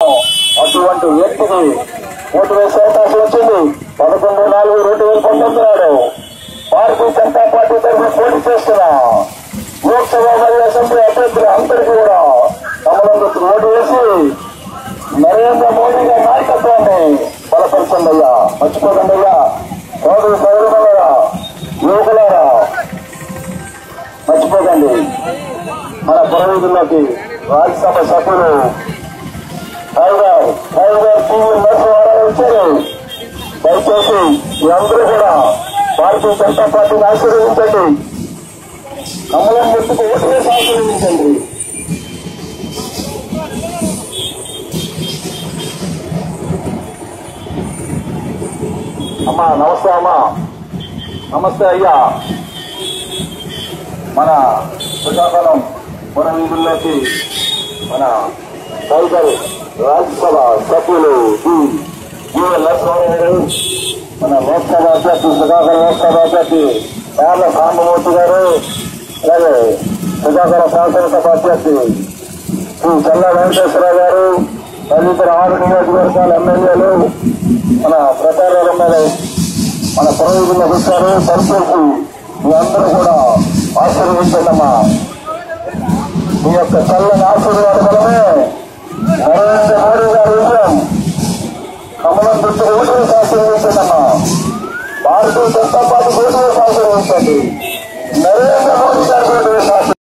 అటువంటి వ్యక్తికి ఓటు వేసే అవకాశం వచ్చింది పదకొండు నాలుగు రెండు వేల పంతొమ్మిది నాడు భారతీయ జనతా పార్టీ తరఫున పోటీ చేస్తున్న లోక్సభ మరియు అసెంబ్లీ అభ్యర్థులు అందరికీ కూడా కమలంలోకి ఓటు వేసి నరేంద్ర మోడీ గారి నాయకత్వాన్ని బలపరచండి అయ్యా మర్చిపోకండి అయ్యా సోదరు సోదరులారా యువకులారా మర్చిపోకండి మన పురవీధుల్లోకి రాజ్యసభ సభ్యులు టైగర్ టైగర్ టీవీ నరసింహారావు వచ్చారు దయచేసి మీ అందరూ కూడా భారతీయ జనతా పార్టీని ఆశీర్వదించండి కమలం గుర్తుకు ఓటు వేసి ఆశీర్వదించండి అమ్మా నమస్తే అమ్మా నమస్తే అయ్యా మన శ్రీకాకుళం మన వీధుల్లోకి మన టైగర్ రాజ్యసభ సభ్యులు జీవన్ నరసింహారావు గారు మన లోక్సభ అభ్యర్థి శ్రీకాకుళం లోక్సభ అభ్యర్థి పేర్ల సాంబమూర్తి గారు అలాగే శ్రీకాకుళం శాసనసభ అభ్యర్థి శ్రీ చల్ల వెంకటేశ్వరరావు గారు తదితర ఆరు నియోజకవర్గాల ఎమ్మెల్యేలు మన ప్రచారాల మీద మన పురోహితులకు వచ్చారు దయచేసి మీ అందరూ కూడా ఆశీర్వదించండమ్మా మీ యొక్క చల్లని ఆశీర్వాదం వలనే నరేంద్ర మోడీ గారి విజయం కమలం గుర్తు ఓటు వేసి ఆశీర్వదించండమ్మా భారతీయ జనతా పార్టీ ఓటు వేసి ఆశీర్వదించండి నరేంద్ర మోడీ గారి ఓటు వేసి